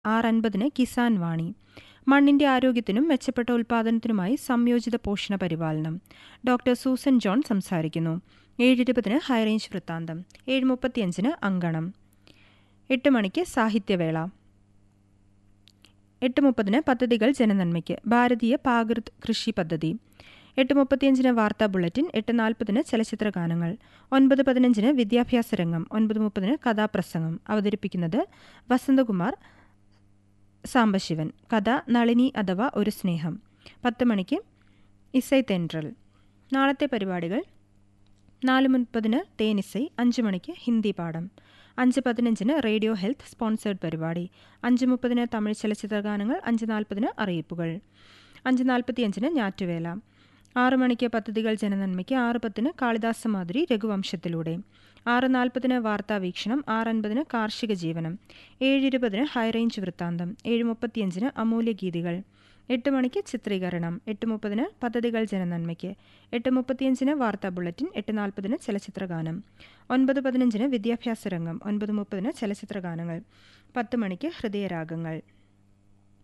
ആറ് അൻപതിന് കിസാൻ വാണി മണ്ണിന്റെ ആരോഗ്യത്തിനും മെച്ചപ്പെട്ട ഉൽപാദനത്തിനുമായി സംയോജിത പോഷണ പരിപാലനം ഡോക്ടർ സൂസൻ ജോൺ സംസാരിക്കുന്നു ഏഴ് ഇരുപതിന് ഹൈറേഞ്ച് വൃത്താന്തം ഏഴ് മുപ്പത്തിയഞ്ചിന് അങ്കണം എട്ട് മണിക്ക് സാഹിത്യവേള എട്ട് മുപ്പതിന് പദ്ധതികൾ ജനനന്മയ്ക്ക് ഭാരതീയ പാകൃത് കൃഷി പദ്ധതി എട്ട് മുപ്പത്തിയഞ്ചിന് വാർത്താ ബുള്ളറ്റിൻ എട്ട് നാൽപ്പതിന് ചലച്ചിത്ര ഗാനങ്ങൾ ഒൻപത് പതിനഞ്ചിന് വിദ്യാഭ്യാസ രംഗം ഒൻപത് മുപ്പതിന് കഥാപ്രസംഗം അവതരിപ്പിക്കുന്നത് വസന്തകുമാർ സാംബശിവൻ കഥ നളിനി അഥവാ ഒരു സ്നേഹം പത്ത് മണിക്ക് ഇസൈ തെൻട്രൽ നാളത്തെ പരിപാടികൾ നാല് മുപ്പതിന് തേനിസൈ അഞ്ച് മണിക്ക് ഹിന്ദി പാഠം അഞ്ച് പതിനഞ്ചിന് റേഡിയോ ഹെൽത്ത് സ്പോൺസേഡ് പരിപാടി അഞ്ച് മുപ്പതിന് തമിഴ് ചലച്ചിത്ര ഗാനങ്ങൾ അഞ്ച് നാൽപ്പതിന് അറിയിപ്പുകൾ അഞ്ച് നാൽപ്പത്തിയഞ്ചിന് ഞാറ്റുവേല ആറ് മണിക്ക് പദ്ധതികൾ ജനനന്മയ്ക്ക് ആറ് പത്തിന് കാളിദാസ മാതിരി രഘുവംശത്തിലൂടെ ആറ് നാൽപ്പതിന് വാർത്താ വീക്ഷണം ആറ് അൻപതിന് കാർഷിക ജീവനം ഏഴ് ഇരുപതിന് ഹൈറേഞ്ച് വൃത്താന്തം ഏഴ് മുപ്പത്തിയഞ്ചിന് അമൂല്യ ഗീതികൾ എട്ട് മണിക്ക് ചിത്രീകരണം എട്ട് മുപ്പതിന് പദ്ധതികൾ ജനനന്മയ്ക്ക് എട്ട് മുപ്പത്തിയഞ്ചിന് വാർത്താ ബുള്ളറ്റിൻ എട്ട് നാൽപ്പതിന് ചലച്ചിത്ര ഗാനം ഒൻപത് പതിനഞ്ചിന് വിദ്യാഭ്യാസ രംഗം ഒൻപത് മുപ്പതിന് ചലച്ചിത്ര ഗാനങ്ങൾ പത്ത് മണിക്ക് ഹൃദയരാഗങ്ങൾ